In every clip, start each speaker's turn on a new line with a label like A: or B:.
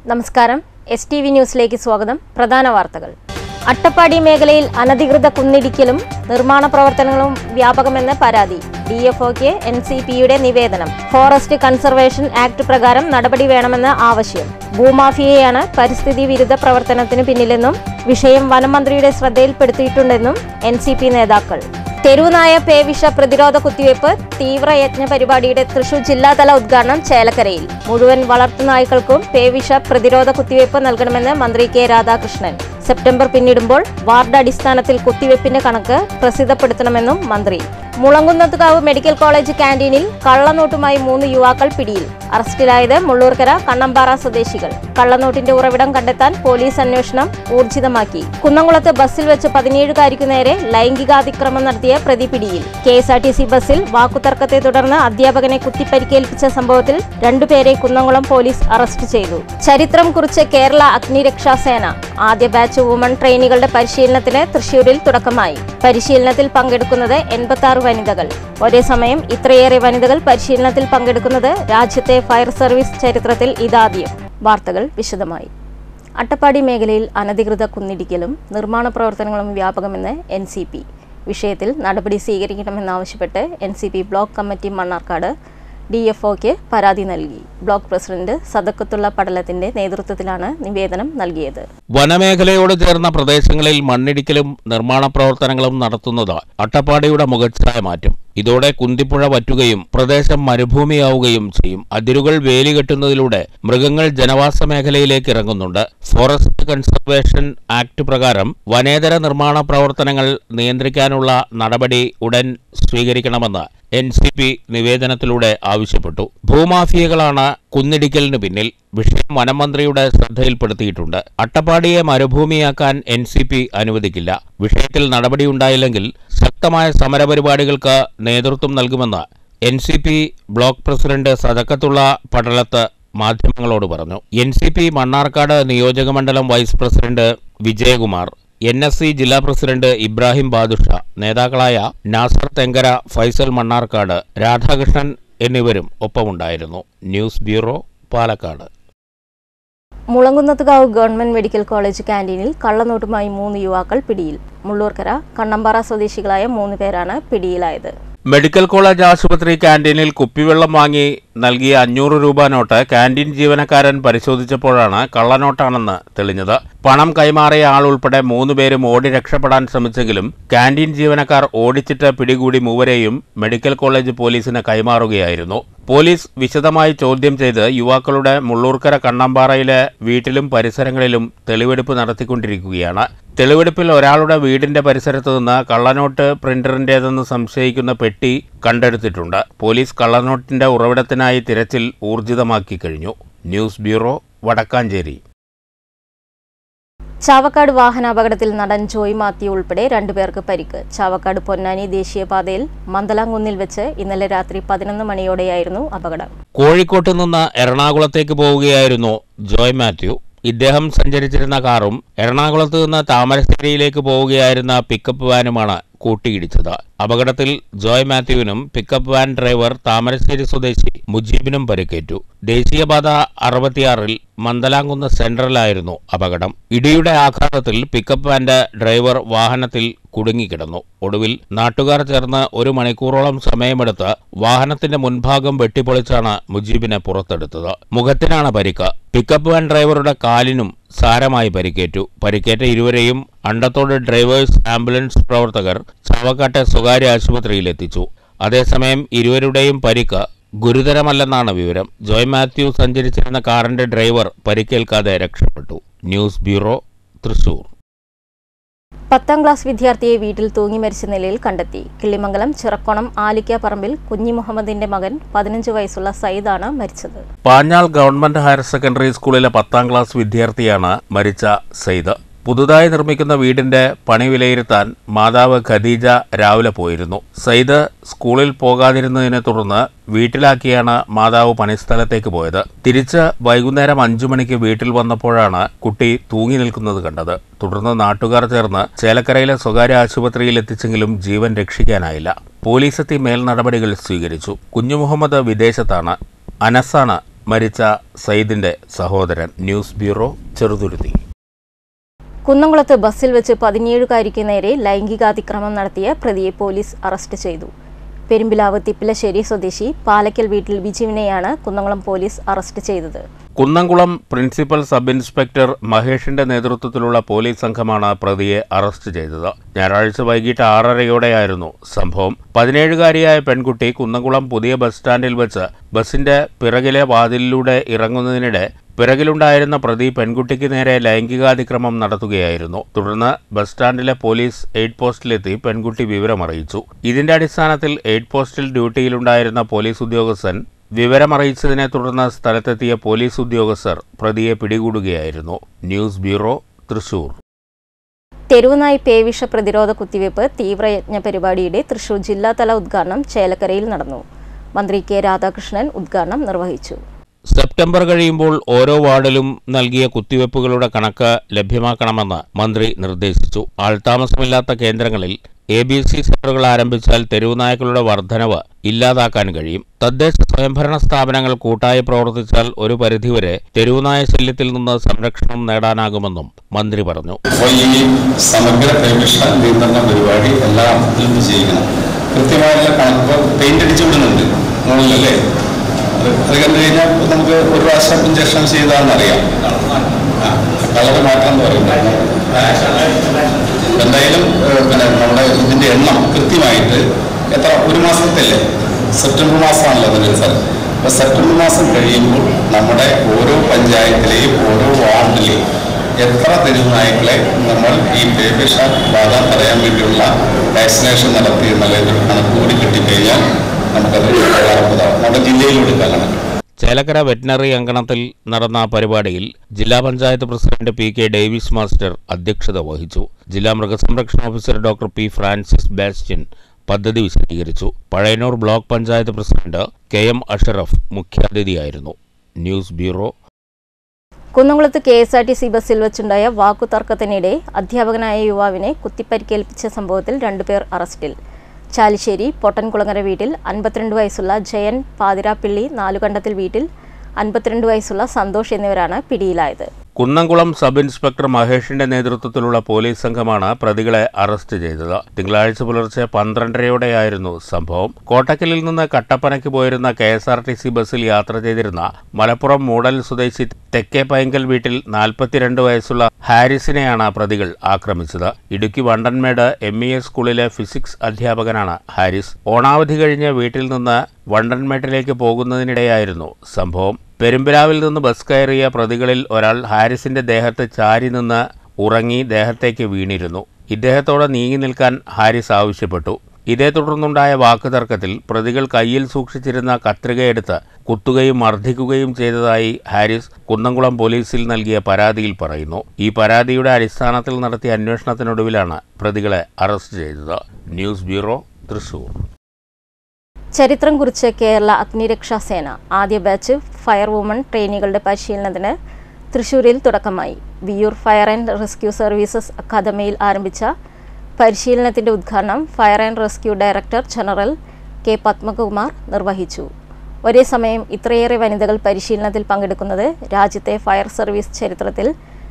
A: നമസ്കാരം S T V ന്യൂസിലേക്ക് സ്വാഗതം പ്രധാന വാർത്തകൾ അട്ടപ്പാടി മേഖലയിൽ അനധികൃത കുന്നിടിക്കലും നിർമ്മാണ പ്രവർത്തനങ്ങളും വ്യാപകമെന്ന് പരാതി ഡി എഫ് ഒക്ക് എൻ സി പിയുടെ നിവേദനം ഫോറസ്റ്റ് കൺസർവേഷൻ ആക്ട് പ്രകാരം നടപടി വേണമെന്ന് ആവശ്യം ഭൂമാഫിയയാണ് പരിസ്ഥിതി വിരുദ്ധ പ്രവർത്തനത്തിന് പിന്നിലെന്നും വിഷയം വനമന്ത്രിയുടെ ശ്രദ്ധയിൽപ്പെടുത്തിയിട്ടുണ്ടെന്നും എൻ സി പി നേതാക്കൾ തെരുവുനായ പേവിഷ പ്രതിരോധ കുത്തിവയ്പ് തീവ്രയജ്ഞ പരിപാടിയുടെ തൃശൂർ ജില്ലാതല ഉദ്ഘാടനം ചേലക്കരയിൽ മുഴുവൻ വളർത്തുനായ്ക്കൾക്കും പേവിഷ പ്രതിരോധ കുത്തിവയ്പ് നൽകണമെന്ന് മന്ത്രി കെ രാധാകൃഷ്ണൻ സെപ്റ്റംബർ പിന്നിടുമ്പോൾ വാർഡ് അടിസ്ഥാനത്തിൽ കുത്തിവയ്പ്പിന്റെ കണക്ക് പ്രസിദ്ധപ്പെടുത്തണമെന്നും മന്ത്രി മുളങ്കുന്നത്തുകാവ് മെഡിക്കൽ കോളേജ് ക്യാന്റീനിൽ കള്ളനോട്ടുമായി മൂന്ന് യുവാക്കൾ പിടിയിൽ അറസ്റ്റിലായത് മുള്ളൂർക്കര കണ്ണമ്പാറ സ്വദേശികൾ കള്ളനോട്ടിന്റെ ഉറവിടം കണ്ടെത്താൻ പോലീസ് അന്വേഷണം ഊർജിതമാക്കി കുന്നംകുളത്ത് ബസ്സിൽ വെച്ച് പതിനേഴുകാരിക്കു നേരെ ലൈംഗികാതിക്രമം നടത്തിയ പ്രതി പിടിയിൽ K S R T C ബസ്സിൽ വാക്കുതർക്കത്തെ തുടർന്ന് അധ്യാപകനെ കുത്തിപ്പരിക്കേൽപ്പിച്ച സംഭവത്തിൽ രണ്ടുപേരെ കുന്നംകുളം പോലീസ് അറസ്റ്റ് ചെയ്തു ചരിത്രം കുറിച്ച് കേരള അഗ്നിരക്ഷാസേന ആദ്യ ബാച്ച് വുമൺ ട്രെയിനികളുടെ പരിശീലനത്തിന് തൃശൂരിൽ തുടക്കമായി പരിശീലനത്തിൽ പങ്കെടുക്കുന്നത് എൺപത്തി ആറ് വനിതകൾ ഒരേ സമയം ഇത്രയേറെ വനിതകൾ പരിശീലനത്തിൽ പങ്കെടുക്കുന്നത് രാജ്യത്തെ ഫയർ സർവീസ് ചരിത്രത്തിൽ ഇതാദ്യം വാർത്തകൾ വിശദമായി അട്ടപ്പാടി മേഖലയിൽ അനധികൃത കുന്നിടിക്കലും നിർമ്മാണ പ്രവർത്തനങ്ങളും വ്യാപകമെന്ന് എൻ സി പി വിഷയത്തിൽ നടപടി സ്വീകരിക്കണമെന്നാവശ്യപ്പെട്ട് N C P block committee Mannarkkad D F ഒക്ക് പരാതി നൽകി ബ്ലോക്ക് പ്രസിഡന്റ് സദക്കത്തുള്ള പടലത്തിന്റെ നേതൃത്വത്തിലാണ് നിവേദനം നൽകിയത്
B: വനമേഖലയോട് ചേർന്ന പ്രദേശങ്ങളിൽ മണ്ണിടിക്കലും നിർമ്മാണ പ്രവർത്തനങ്ങളും നടത്തുന്നത് അട്ടപ്പാടിയുടെ മുഖച്ഛായ മാറ്റും ഇതോടെ കുന്തിപ്പുഴ വറ്റുകയും പ്രദേശം മരുഭൂമിയാവുകയും ചെയ്യും അതിരുകൾ വേലി കെട്ടുന്നതിലൂടെ മൃഗങ്ങൾ ജനവാസ മേഖലയിലേക്ക് ഇറങ്ങുന്നുണ്ട് ഫോറസ്റ്റ് കൺസർവേഷൻ ആക്ട് പ്രകാരം വനേതര നിർമ്മാണ പ്രവർത്തനങ്ങൾ നിയന്ത്രിക്കാനുള്ള നടപടി ഉടൻ സ്വീകരിക്കണമെന്ന് എൻ സി പി നിവേദനത്തിലൂടെ ആവശ്യപ്പെട്ടു ഭൂമാഫിയകളാണ് കുന്നിടിക്കലിന് പിന്നിൽ വിഷയം വനമന്ത്രിയുടെ ശ്രദ്ധയിൽപ്പെടുത്തിയിട്ടുണ്ട് അട്ടപ്പാടിയെ മരുഭൂമിയാക്കാൻ എൻ സി പി അനുവദിക്കില്ല വിഷയത്തിൽ നടപടിയുണ്ടായില്ലെങ്കിൽ ശക്തമായ സമരപരിപാടികൾക്ക് നേതൃത്വം നൽകുമെന്ന് N C P block president Sadakkathulla Padalath മാധ്യമങ്ങളോട് പറഞ്ഞു എൻ സി പി മണ്ണാർക്കാട് നിയോജകമണ്ഡലം vice president Vijayakumar N S C ജില്ലാ പ്രസിഡന്റ് ഇബ്രാഹിം ബാദുഷ നേതാക്കളായ നാസർ തെങ്കര ഫൈസൽ മണ്ണാർക്കാട് രാധാകൃഷ്ണൻ എന്നിവരും ഒപ്പമുണ്ടായിരുന്നു news bureau Palakkad
A: Mulankunnathukavu government medical college ക്യാന്റീനിൽ കള്ളനോട്ടുമായി മൂന്ന് യുവാക്കൾ പിടിയിൽ മുള്ളൂർക്കര കണ്ണമ്പാറ സ്വദേശികളായ മൂന്ന് പേരാണ് പിടിയിലായത്
B: മെഡിക്കൽ കോളേജ് ആശുപത്രി ക്യാന്റീനിൽ കുപ്പിവെള്ളം വാങ്ങി നൽകിയ അഞ്ഞൂറ് രൂപ നോട്ട് ക്യാന്റീൻ ജീവനക്കാരൻ പരിശോധിച്ചപ്പോഴാണ് കള്ളനോട്ടാണെന്ന് തെളിഞ്ഞത് പണം കൈമാറിയ ആൾ ഉൾപ്പെടെ മൂന്ന് പേരും ഓടി രക്ഷപ്പെടാൻ ശ്രമിച്ചെങ്കിലും ക്യാന്റീൻ ജീവനക്കാർ ഓടിച്ചിട്ട് പിടികൂടി മൂവരെയും മെഡിക്കൽ കോളേജ് പോലീസിന് കൈമാറുകയായിരുന്നു പോലീസ് വിശദമായി ചോദ്യം ചെയ്ത് യുവാക്കളുടെ മുള്ളൂർക്കര കണ്ണമ്പാറയിലെ വീട്ടിലും പരിസരങ്ങളിലും തെളിവെടുപ്പ് നടത്തിക്കൊണ്ടിരിക്കുകയാണ് തെളിവെടുപ്പിൽ ഒരാളുടെ വീടിന്റെ പരിസരത്ത് നിന്ന് കള്ളനോട്ട് പ്രിന്ററിന്റേതെന്ന് സംശയിക്കുന്ന പെട്ടി കണ്ടെടുത്തിട്ടുണ്ട് പോലീസ് കള്ളനോട്ടിന്റെ ഉറവിടത്തിനായി തിരച്ചിൽ ഊർജിതമാക്കി കഴിഞ്ഞു ന്യൂസ് ബ്യൂറോ വടക്കാഞ്ചേരി
A: ചാവക്കാട് വാഹനാപകടത്തിൽ നടൻ ജോയ് മാത്യു ഉൾപ്പെടെ രണ്ടുപേർക്ക് പരിക്ക് ചാവക്കാട് പൊന്നാനി ദേശീയപാതയിൽ മന്ദലാംകുന്നിൽ വെച്ച് ഇന്നലെ രാത്രി പതിനൊന്ന് മണിയോടെയായിരുന്നു അപകടം
B: കോഴിക്കോട്ട് നിന്ന് എറണാകുളത്തേക്ക് പോവുകയായിരുന്നു ജോയ് മാത്യു ഇദ്ദേഹം സഞ്ചരിച്ചിരുന്ന കാറും എറണാകുളത്ത് നിന്ന് താമരശ്ശേരിയിലേക്ക് പോവുകയായിരുന്ന പിക്കപ്പ് വാനുമാണ് കൂട്ടിയിടിച്ചത് അപകടത്തിൽ ജോയ് മാത്യുവിനും പിക്കപ്പ് വാൻ ഡ്രൈവർ താമരശ്ശേരി സ്വദേശി മുജീബിനും പരിക്കേറ്റു ദേശീയപാത അറുപത്തിയാറിൽ മന്ദലാംകുന്ന് സെൻട്രലായിരുന്നു അപകടം ഇടിയുടെ ആഘാതത്തിൽ പിക്കപ്പ് വാന്റെ ഡ്രൈവർ വാഹനത്തിൽ കുടുങ്ങിക്കിടന്നു ഒടുവിൽ നാട്ടുകാർ ചേർന്ന് ഒരു മണിക്കൂറോളം സമയമെടുത്ത് വാഹനത്തിന്റെ മുൻഭാഗം വെട്ടിപ്പൊളിച്ചാണ് മുജീബിനെ പുറത്തെടുത്തത് മുഖത്തിനാണ് പരിക്ക് പിക്കപ്പ് വാൻ ഡ്രൈവറുടെ കാലിനും സാരമായി പരിക്കേറ്റു പരിക്കേറ്റ ഇരുവരെയും അണ്ടത്തോട് ഡ്രൈവേഴ്സ് ആംബുലൻസ് പ്രവർത്തകർ ചാവക്കാട്ടെ സ്വകാര്യ ആശുപത്രിയിൽ എത്തിച്ചു അതേസമയം ഇരുവരുടെയും പരിക്ക് ഗുരുതരമല്ലെന്നാണ് വിവരം ജോയ് മാത്യു സഞ്ചരിച്ചിരുന്ന കാറിന്റെ ഡ്രൈവർ പരിക്കേൽക്കാതെ രക്ഷപ്പെട്ടു ന്യൂസ് ബ്യൂറോ തൃശൂർ
A: പത്താം ക്ലാസ് വിദ്യാർത്ഥിയെ വീട്ടിൽ തൂങ്ങി മരിച്ച നിലയിൽ കണ്ടെത്തി കിള്ളിമംഗലം ചിറക്കോണം ആലിക്ക പറമ്പിൽ കുഞ്ഞി മുഹമ്മദിന്റെ മകൻ പതിനഞ്ച് വയസ്സുള്ള സയ്യിദാണ് മരിച്ചത്
B: പാഞ്ഞാൾ ഗവൺമെന്റ് ഹയർ സെക്കൻഡറി സ്കൂളിലെ പത്താം ക്ലാസ് വിദ്യാർത്ഥിയാണ് മരിച്ച സെയ്ദ് പുതുതായി നിർമ്മിക്കുന്ന വീടിന്റെ പണി വിലയിരുത്താൻ മാതാവ് ഖദീജ രാവിലെ പോയിരുന്നു സയ്യിദ് സ്കൂളിൽ പോകാതിരുന്നതിനെ തുടർന്ന് വീട്ടിലാക്കിയാണ് മാതാവ് പണിസ്ഥലത്തേക്ക് പോയത് തിരിച്ച് വൈകുന്നേരം അഞ്ചു മണിക്ക് വീട്ടിൽ വന്നപ്പോഴാണ് കുട്ടി തൂങ്ങി നിൽക്കുന്നത് കണ്ടത് തുടർന്ന് നാട്ടുകാർ ചേർന്ന് ചേലക്കരയിലെ സ്വകാര്യ ആശുപത്രിയിൽ എത്തിച്ചെങ്കിലും ജീവൻ രക്ഷിക്കാനായില്ല പോലീസെത്തി മേൽ നടപടികൾ സ്വീകരിച്ചു കുഞ്ഞു മുഹമ്മദ് വിദേശത്താണ് അനസാണ് മരിച്ച സയ്യിദിന്റെ സഹോദരൻ ന്യൂസ് ബ്യൂറോ ചെറുതുരുത്തി
A: കുന്നംകുളത്ത് ബസ്സിൽ വെച്ച് പതിനേഴുകാരിക്ക് നേരെ ലൈംഗികാതിക്രമം നടത്തിയ പ്രതിയെ പോലീസ് അറസ്റ്റ് ചെയ്തു പെരുമ്പിലാവ് തിപ്പിലശ്ശേരി സ്വദേശി പാലക്കൽ വീട്ടിൽ ബിജുവിനെയാണ് കുന്നംകുളം പോലീസ് അറസ്റ്റ് ചെയ്തത്
B: കുന്നംകുളം പ്രിൻസിപ്പൽ സബ് ഇൻസ്പെക്ടർ മഹേഷിന്റെ നേതൃത്വത്തിലുള്ള പോലീസ് സംഘമാണ് പ്രതിയെ അറസ്റ്റ് ചെയ്തത് ഞായറാഴ്ച വൈകിട്ട് ആറരയോടെയായിരുന്നു സംഭവം പതിനേഴുകാരിയായ പെൺകുട്ടി കുന്നംകുളം പുതിയ ബസ് സ്റ്റാൻഡിൽ വെച്ച് ബസിന്റെ പിറകിലെ വാതിലിലൂടെ ഇറങ്ങുന്നതിനിടെ പിറകിലുണ്ടായിരുന്ന പ്രതി പെൺകുട്ടിക്ക് നേരെ ലൈംഗികാതിക്രമം നടത്തുകയായിരുന്നു തുടർന്ന് ബസ് സ്റ്റാൻഡിലെ പോലീസ് എയ്ഡ് പോസ്റ്റിലെത്തി പെൺകുട്ടി വിവരമറിയിച്ചു ഇതിന്റെ അടിസ്ഥാനത്തിൽ എയ്ഡ് പോസ്റ്റിൽ ഡ്യൂട്ടിയിലുണ്ടായിരുന്ന പോലീസ് ഉദ്യോഗസ്ഥൻ വിവരമറിയിച്ചതിനെ തുടർന്ന് സ്ഥലത്തെത്തിയ പോലീസ് ഉദ്യോഗസ്ഥർ പ്രതിയെ പിടികൂടുകയായിരുന്നു ന്യൂസ് ബ്യൂറോ തൃശൂർ
A: തെരുവുനായി പേവിഷ പ്രതിരോധ കുത്തിവയ്പ് തീവ്രയജ്ഞ പരിപാടിയുടെ തൃശൂർ ജില്ലാതല ഉദ്ഘാടനം ചേലക്കരയിൽ നടന്നു മന്ത്രി കെ രാധാകൃഷ്ണൻ ഉദ്ഘാടനം നിർവഹിച്ചു
B: സെപ്റ്റംബർ കഴിയുമ്പോൾ ഓരോ വാർഡിലും നൽകിയ കുത്തിവയ്പ്പുകളുടെ കണക്ക് ലഭ്യമാക്കണമെന്ന് മന്ത്രി നിർദ്ദേശിച്ചു ആൾതാമസമില്ലാത്ത കേന്ദ്രങ്ങളിൽ എ ബി സി സെന്ററുകൾ ആരംഭിച്ചാൽ തെരുവുനായ്ക്കളുടെ വർധനവ് ഇല്ലാതാക്കാൻ കഴിയും തദ്ദേശ സ്വയംഭരണ സ്ഥാപനങ്ങൾ കൂട്ടായി പ്രവർത്തിച്ചാൽ ഒരു പരിധിവരെ തെരുവുനായ ശല്യത്തിൽ നിന്ന് സംരക്ഷണം നേടാനാകുമെന്നും മന്ത്രി പറഞ്ഞു
C: അപ്പോൾ ഈ സമഗ്ര പ്രേമിഷ നിയന്ത്രണ പരിപാടി എല്ലാ അർത്ഥത്തിലും വിജയിക്കണം കൃത്യമായിട്ടുള്ള കണക്ക് പെയിന്റ് അടിച്ചു വിടുന്നുണ്ട് മുകളിലല്ലേ അത് അത് കണ്ടു കഴിഞ്ഞാൽ ഇപ്പൊ നമുക്ക് ഒരു പ്രാവശ്യം ഇഞ്ചക്ഷൻ ചെയ്താണെന്ന് അറിയാം കളർ മാറ്റം എന്ന് പറയുന്നത് എന്തായാലും ഏഹ്, പിന്നെ നമ്മുടെ ഇതിന്റെ എണ്ണം കൃത്യമായിട്ട് എത്ര ഒരു മാസത്തല്ലേ സെപ്റ്റംബർ മാസമാണല്ലോ അതിൻ്റെ സാർ അപ്പൊ സെപ്റ്റംബർ മാസം കഴിയുമ്പോൾ നമ്മുടെ ഓരോ പഞ്ചായത്തിലെയും ഓരോ വാർഡിലെയും എത്ര തെരുവുനായ്ക്കളെ നമ്മൾ ഈ പേവിഷ ബാധ തടയാൻ വേണ്ടിയുള്ള വാക്സിനേഷൻ നടത്തി എന്നുള്ളൊരു കണക്ക് കൂടി കിട്ടിക്കഴിഞ്ഞാൽ നമുക്കത് ഉപകാരപ്രദമാകും നമ്മുടെ ജില്ലയിലൂടെ കണക്ക്
B: ചേലക്കര വെറ്റിനറി അങ്കണത്തിൽ നടന്ന പരിപാടിയിൽ ജില്ലാ panchayat president P K Davis master അധ്യക്ഷത വഹിച്ചു ജില്ലാ മൃഗസംരക്ഷണ officer doctor P Francis Bastian പദ്ധതി വിശദീകരിച്ചു Pazhayannur block panchayat president K M Ashraf മുഖ്യാതിഥിയായിരുന്നു ന്യൂസ് ബ്യൂറോ
A: കുന്നംകുളത്ത് K S R T C ബസ്സിൽ വെച്ചുണ്ടായ വാക്കുതർക്കത്തിനിടെ അധ്യാപകനായ യുവാവിനെ കുത്തിപ്പരിക്കേൽപ്പിച്ച സംഭവത്തിൽ രണ്ടുപേർ അറസ്റ്റിൽ ചാലിശ്ശേരി പൊട്ടൻകുളങ്ങര വീട്ടിൽ അൻപത്തിരണ്ട് വയസ്സുള്ള ജയൻ പാതിരാപ്പിള്ളി നാലുകണ്ടത്തിൽ വീട്ടിൽ അൻപത്തിരണ്ട് വയസ്സുള്ള സന്തോഷ് എന്നിവരാണ് പിടിയിലായത്
B: കുന്നംകുളം സബ് ഇൻസ്പെക്ടർ മഹേഷിന്റെ നേതൃത്വത്തിലുള്ള പോലീസ് സംഘമാണ് പ്രതികളെ അറസ്റ്റ് ചെയ്തത് തിങ്കളാഴ്ച പുലർച്ചെ പന്ത്രണ്ടരയോടെയായിരുന്നു സംഭവം കോട്ടക്കലിൽ നിന്ന് കട്ടപ്പനയ്ക്ക് പോയിരുന്ന K S R T C ബസ്സിൽ യാത്ര ചെയ്തിരുന്ന മലപ്പുറം മൂടൽ സ്വദേശി തെക്കേ പൈങ്കൽ വീട്ടിൽ നാൽപ്പത്തിരണ്ട് വയസ്സുള്ള ഹാരിസിനെയാണ് പ്രതികൾ ആക്രമിച്ചത് Idukki Vandanmedu M E S സ്കൂളിലെ ഫിസിക്സ് അധ്യാപകനാണ് ഹാരിസ് ഓണാവധി കഴിഞ്ഞ് വീട്ടിൽ നിന്ന് വണ്ടൻമേട്ടിലേക്ക് പോകുന്നതിനിടെയായിരുന്നു സംഭവം പെരുമ്പിലാവിൽ നിന്ന് ബസ് കയറിയ പ്രതികളിൽ ഒരാൾ ഹാരിസിന്റെ ദേഹത്ത് ചാരി നിന്ന് ഉറങ്ങി ദേഹത്തേക്ക് വീണിരുന്നു ഇദ്ദേഹത്തോട് നീങ്ങി നിൽക്കാൻ ഹാരിസ് ആവശ്യപ്പെട്ടു ഇതേ തുടർന്നുണ്ടായ വാക്കുതർക്കത്തിൽ പ്രതികൾ കയ്യിൽ സൂക്ഷിച്ചിരുന്ന കത്രികയെടുത്ത് കുത്തുകയും മർദ്ദിക്കുകയും ചെയ്തതായി ഹാരിസ് കുന്നംകുളം പോലീസിൽ നൽകിയ പരാതിയിൽ പറയുന്നു ഈ പരാതിയുടെ അടിസ്ഥാനത്തിൽ നടത്തിയ അന്വേഷണത്തിനൊടുവിലാണ് പ്രതികളെ അറസ്റ്റ് ചെയ്തത് ന്യൂസ് ബ്യൂറോ തൃശൂർ
A: ചരിത്രം കുറിച്ച് കേരള അഗ്നിരക്ഷാ സേന ആദ്യ ബാച്ച് ഫയർ വുമൺ ട്രെയിനികളുടെ പരിശീലനത്തിന് തൃശൂരിൽ തുടക്കമായി Viyyur fire and rescue services അക്കാദമിയിൽ ആരംഭിച്ച പരിശീലനത്തിന്റെ ഉദ്ഘാടനം fire and rescue director general K Padmakumar നിർവഹിച്ചു ഒരേ സമയം ഇത്രയേറെ വനിതകൾ പരിശീലനത്തിൽ പങ്കെടുക്കുന്നത് രാജ്യത്തെ ഫയർ സർവീസ് ചരിത്രത്തിൽ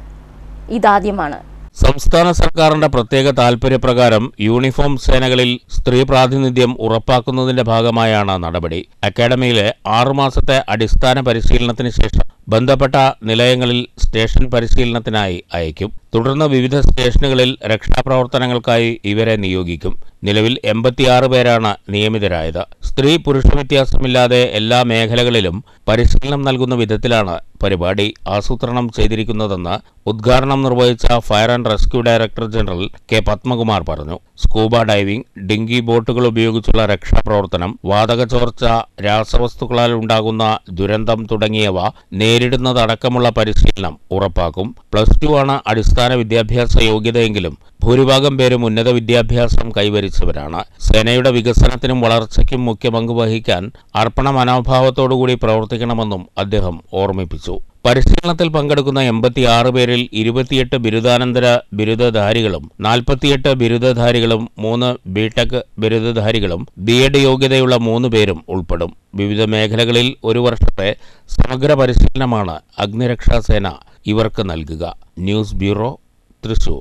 A: ഇതാദ്യമാണ്
B: സംസ്ഥാന സർക്കാരിന്റെ പ്രത്യേക താൽപര്യപ്രകാരം യൂണിഫോം സേനകളിൽ സ്ത്രീ പ്രാതിനിധ്യം ഉറപ്പാക്കുന്നതിന്റെ ഭാഗമായാണ് നടപടി അക്കാഡമിയിലെ ആറുമാസത്തെ അടിസ്ഥാന പരിശീലനത്തിന് ശേഷം ബന്ധപ്പെട്ട നിലയങ്ങളിൽ സ്റ്റേഷൻ പരിശീലനത്തിനായി അയക്കും തുടർന്ന് വിവിധ സ്റ്റേഷനുകളിൽ രക്ഷാപ്രവർത്തനങ്ങൾക്കായി ഇവരെ നിയോഗിക്കും നിലവിൽ എൺപത്തിയാറ് പേരാണ് നിയമിതരായത് സ്ത്രീ പുരുഷ വ്യത്യാസമില്ലാതെ എല്ലാ മേഖലകളിലും പരിശീലനം നൽകുന്ന വിധത്തിലാണ് പരിപാടി ആസൂത്രണം ചെയ്തിരിക്കുന്നതെന്ന് ഉദ്ഘാടനം നിർവഹിച്ച fire and rescue director general K Padmakumar പറഞ്ഞു സ്കൂബ ഡൈവിംഗ് ഡിങ്കി ബോട്ടുകൾ ഉപയോഗിച്ചുള്ള രക്ഷാപ്രവർത്തനം വാതക ചോർച്ച രാസവസ്തുക്കളാൽ ഉണ്ടാകുന്ന ദുരന്തം തുടങ്ങിയവ നേരിടുന്നതടക്കമുള്ള പരിശീലനം ഉറപ്പാക്കും പ്ലസ് ടു ആണ് അടിസ്ഥാന വിദ്യാഭ്യാസ യോഗ്യതയെങ്കിലും ഭൂരിഭാഗം പേരും ഉന്നത വിദ്യാഭ്യാസം കൈവരിച്ചവരാണ് സേനയുടെ വികസനത്തിനും വളർച്ചയ്ക്കും മുഖ്യ പങ്ക് വഹിക്കാൻ അർപ്പണ മനോഭാവത്തോടുകൂടി പ്രവർത്തിക്കണമെന്നും അദ്ദേഹം ഓർമ്മിപ്പിച്ചു പരിശീലനത്തിൽ പങ്കെടുക്കുന്ന എൺപത്തിയാറ് പേരിൽ ഇരുപത്തിയെട്ട് ബിരുദാനന്തര ബിരുദധാരികളും നാൽപ്പത്തിയെട്ട് ബിരുദധാരികളും മൂന്ന് ബിടെക് ബിരുദധാരികളും ബി എഡ് യോഗ്യതയുള്ള മൂന്ന് പേരും ഉൾപ്പെടും വിവിധ മേഖലകളിൽ ഒരു വർഷത്തെ സമഗ്ര പരിശീലനമാണ് അഗ്നിരക്ഷാസേന ഇവർക്ക് നൽകുക news bureau Thrissur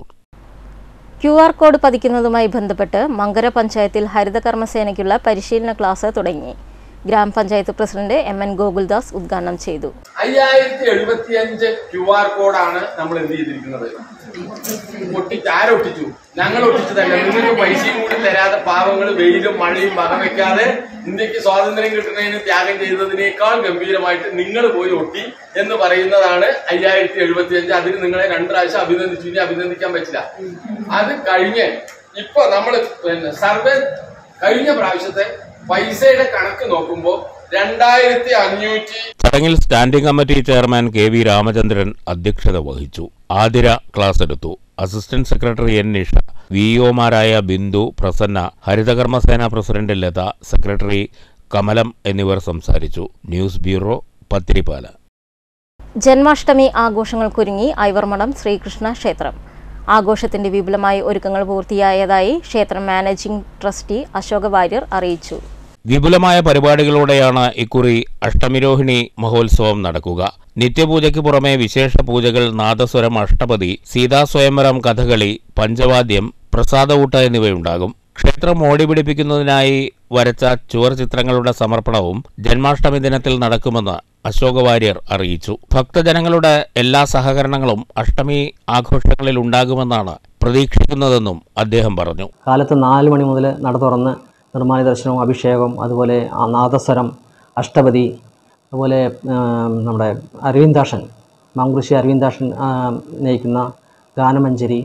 A: Q R code പതിക്കുന്നതുമായി ബന്ധപ്പെട്ട് മങ്കര പഞ്ചായത്തിൽ ഹരിതകർമ്മസേനയ്ക്കുള്ള പരിശീലന ക്ലാസ് തുടങ്ങി ഗ്രാമപഞ്ചായത്ത് പ്രസിഡന്റ് എം എൻ ഗോകുൽദാസ് ഉദ്ഘാടനം ചെയ്തു
D: അയ്യായിരത്തി എഴുപത്തിയഞ്ച് ക്യു ആർ കോഡാണ് നമ്മൾ എന്ത് ചെയ്തിരിക്കുന്നത് ഒട്ടിച്ച് ആരൊട്ടിച്ചു ഞങ്ങൾ ഒട്ടിച്ചതല്ല നിങ്ങൾക്ക് പൈസയും കൂടി തരാതെ പാവങ്ങൾ വെയിലും മഴയും വകവെക്കാതെ ഇന്ത്യക്ക് സ്വാതന്ത്ര്യം കിട്ടുന്നതിന് ത്യാഗം ചെയ്തതിനേക്കാൾ ഗംഭീരമായിട്ട് നിങ്ങൾ പോയി ഒട്ടി എന്ന് പറയുന്നതാണ് അയ്യായിരത്തി എഴുപത്തിയഞ്ച് അതിന് നിങ്ങളെ രണ്ട് പ്രാവശ്യം അഭിനന്ദിച്ചു ഇനി അഭിനന്ദിക്കാൻ പറ്റില്ല അത് കഴിഞ്ഞ് ഇപ്പൊ നമ്മൾ പിന്നെ സർവേ കഴിഞ്ഞ പ്രാവശ്യത്തെ പൈസയുടെ കണക്ക് നോക്കുമ്പോൾ രണ്ടായിരത്തി അഞ്ഞൂറ്റി
B: ചടങ്ങിൽ standing committee chairman K V Ramachandran അധ്യക്ഷത വഹിച്ചു ആതിര ക്ലാസ് എടുത്തു assistant secretary N Nisha V ഒമാരായ ബിന്ദു പ്രസന്ന ഹരിതകർമ്മസേന പ്രസിഡന്റ് ലത സെക്രട്ടറി കമലം എന്നിവർ സംസാരിച്ചു ന്യൂസ് ബ്യൂറോ പത്തിരിപ്പാല
A: ജന്മാഷ്ടമി ആഘോഷങ്ങൾക്കൊരുങ്ങി ഐവർമഠം ശ്രീകൃഷ്ണ ക്ഷേത്രം ആഘോഷത്തിന്റെ വിപുലമായ ഒരുക്കങ്ങൾ പൂർത്തിയായതായി ക്ഷേത്രം മാനേജിംഗ് ട്രസ്റ്റി അശോക വാര്യർ അറിയിച്ചു
B: വിപുലമായ പരിപാടികളോടെയാണ് ഇക്കുറി അഷ്ടമിരോഹിണി മഹോത്സവം നടക്കുക നിത്യപൂജയ്ക്ക് പുറമെ വിശേഷ പൂജകൾ നാദസ്വരം അഷ്ടപതി സീതാസ്വയംവരം കഥകളി പഞ്ചവാദ്യം പ്രസാദഊട്ട എന്നിവയുണ്ടാകും ക്ഷേത്രം ഓടിപിടിപ്പിക്കുന്നതിനായി വരച്ച ചുവർ ചിത്രങ്ങളുടെ സമർപ്പണവും ജന്മാഷ്ടമി ദിനത്തിൽ നടക്കുമെന്ന് അശോക വാര്യർ അറിയിച്ചു ഭക്തജനങ്ങളുടെ എല്ലാ സഹകരണങ്ങളും അഷ്ടമി ആഘോഷങ്ങളിൽ ഉണ്ടാകുമെന്നാണ് പ്രതീക്ഷിക്കുന്നതെന്നും അദ്ദേഹം പറഞ്ഞു
E: കാലത്ത് നാല് മണി മുതൽ നട തുറന്ന് നിർമ്മാണ ദർശനവും അഭിഷേകം അതുപോലെ ആ നാദസ്വരം അഷ്ടപതി അതുപോലെ ആം, നമ്മുടെ അരവിന്ദാഷൻ മാങ്കുറിശി അരവിന്ദാഷൻ ആം, നയിക്കുന്ന ഗാനമഞ്ജരി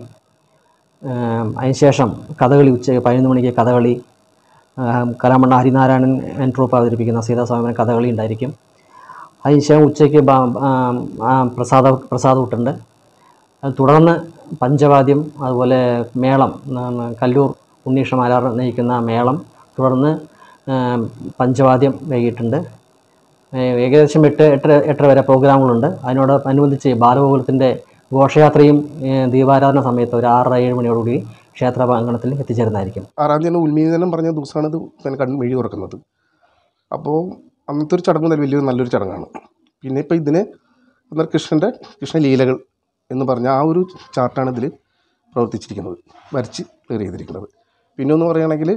E: ആം, അതിനുശേഷം കഥകളി ഉച്ച പതിനൊന്ന് മണിക്ക് കഥകളി ആം, കലാമണ്ണ ഹരിനാരായണൻ എൻ ട്രൂപ്പ് അവതരിപ്പിക്കുന്ന സീതാസ്വാമിന് കഥകളി ഉണ്ടായിരിക്കും അതിനുശേഷം ഉച്ചയ്ക്ക് ബ- ആം, ആ, പ്രസാദ പ്രസാദൂട്ടുണ്ട് അത് തുടർന്ന് പഞ്ചവാദ്യം അതുപോലെ മേളം ഉം, കല്ലൂർ ഉണ്ണീഷ മാലാർ നയിക്കുന്ന മേളം തുടർന്ന് ഉം, പഞ്ചവാദ്യം വൈകിട്ടുണ്ട് ഏ- ഏകദേശം എട്ട് എട്ടര എട്ടര വരെ പ്രോഗ്രാമുകളുണ്ട് അതിനോട് അനുബന്ധിച്ച് ബാലഗോകുലത്തിൻ്റെ ഘോഷയാത്രയും ഏ, ദീപാരാധന സമയത്ത് ഒരു ആറര ഏഴ് മണിയോടുകൂടി ക്ഷേത്ര പ്രാങ്കണത്തിൽ എത്തിച്ചേരുന്നതായിരിക്കും
F: ആറാം തീയതി ഉന്മീലനം പറഞ്ഞ ദിവസമാണ് ഇത് പിന്നെ കണ്ണ് മെഴി തുറക്കുന്നത് അപ്പോൾ അന്നത്തെ ഒരു ചടങ്ങ് നല്ല വലിയൊരു നല്ലൊരു ചടങ്ങാണ് പിന്നെ ഇപ്പോൾ ഇതിന് എന്നാൽ കൃഷ്ണൻ്റെ കൃഷ്ണലീലകൾ എന്ന് പറഞ്ഞ ആ ഒരു ചാർട്ടാണ് ഇതിൽ പ്രവർത്തിച്ചിരിക്കുന്നത് വരച്ച് ക്ലിയർ ചെയ്തിരിക്കുന്നത് പിന്നെ ഒന്ന് പറയുകയാണെങ്കിൽ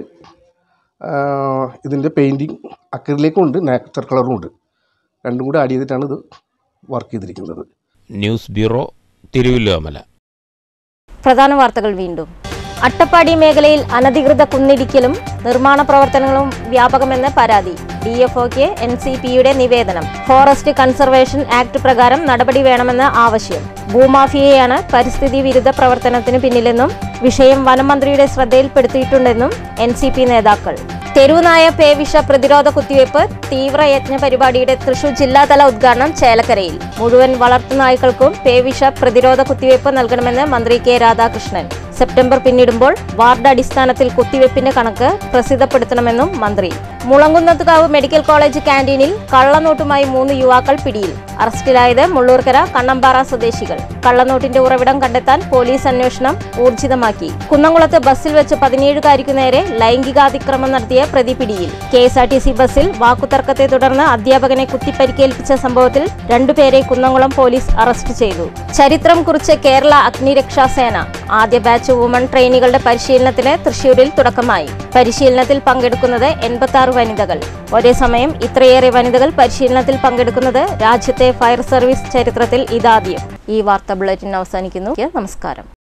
F: ഇതിൻ്റെ പെയിൻറ്റിങ് അക്രിലേക്കും ഉണ്ട് നാച്ചുറൽ കളറും ഉണ്ട് രണ്ടും കൂടി ആഡ് ചെയ്തിട്ടാണ് ഇത് വർക്ക് ചെയ്തിരിക്കുന്നത്
B: ന്യൂസ് ബ്യൂറോ തിരുവല്ലോമല
A: പ്രധാന വാർത്തകൾ വീണ്ടും അട്ടപ്പാടി മേഖലയിൽ അനധികൃത കുന്നിടിക്കലും നിർമ്മാണ പ്രവർത്തനങ്ങളും വ്യാപകമെന്ന് പരാതി ഡി എഫ് ഒക്ക് എൻ സി പിയുടെ നിവേദനം ഫോറസ്റ്റ് കൺസർവേഷൻ ആക്ട് പ്രകാരം നടപടി വേണമെന്ന് ആവശ്യം ഭൂമാഫിയയാണ് പരിസ്ഥിതി വിരുദ്ധ പ്രവർത്തനത്തിന് പിന്നിലെന്നും വിഷയം വനമന്ത്രിയുടെ ശ്രദ്ധയിൽപ്പെടുത്തിയിട്ടുണ്ടെന്നും എൻ സി പി നേതാക്കൾ തെരുവുനായ പേവിഷ പ്രതിരോധ കുത്തിവയ്പ് തീവ്രയജ്ഞ പരിപാടിയുടെ തൃശൂർ ജില്ലാതല ഉദ്ഘാടനം ചേലക്കരയിൽ മുഴുവൻ വളർത്തുനായ്ക്കൾക്കും പേവിഷ പ്രതിരോധ കുത്തിവയ്പ് നൽകണമെന്ന് മന്ത്രി കെ രാധാകൃഷ്ണൻ സെപ്റ്റംബർ പിന്നിടുമ്പോൾ വാർഡ് അടിസ്ഥാനത്തിൽ കുത്തിവയ്പ്പിന്റെ കണക്ക് പ്രസിദ്ധപ്പെടുത്തണമെന്നും മന്ത്രി മുളങ്കുന്നത്തുകാവ് മെഡിക്കൽ കോളേജ് ക്യാന്റീനിൽ കള്ളനോട്ടുമായി മൂന്ന് യുവാക്കൾ പിടിയിൽ അറസ്റ്റിലായത് മുള്ളൂർക്കര കണ്ണമ്പാറ സ്വദേശികൾ കള്ളനോട്ടിന്റെ ഉറവിടം കണ്ടെത്താൻ പോലീസ് അന്വേഷണം ഊർജിതമാക്കി കുന്നംകുളത്ത് ബസ്സിൽ വെച്ച് പതിനേഴുകാരിക്കു നേരെ ലൈംഗികാതിക്രമം നടത്തിയ പ്രതി പിടിയിൽ K S R T C ബസ്സിൽ വാക്കുതർക്കത്തെ തുടർന്ന് അധ്യാപകനെ കുത്തിപ്പരിക്കേൽപ്പിച്ച സംഭവത്തിൽ രണ്ടുപേരെ കുന്നംകുളം പോലീസ് അറസ്റ്റ് ചെയ്തു ചരിത്രം കുറിച്ച കേരള അഗ്നിരക്ഷാ സേന ആദ്യ ബാച്ച് വുമൺ ട്രെയിനികളുടെ പരിശീലനത്തിന് തൃശൂരിൽ തുടക്കമായി പരിശീലനത്തിൽ പങ്കെടുക്കുന്നത് എൺപത്തി ആറ് വനിതകൾ ഒരേ സമയം ഇത്രയേറെ വനിതകൾ പരിശീലനത്തിൽ പങ്കെടുക്കുന്നത് രാജ്യത്തെ ഫയർ സർവീസ് ചരിത്രത്തിൽ ഇതാദ്യം ഈ വാർത്താ ബുള്ളറ്റിൻ അവസാനിക്കുന്നു നമസ്കാരം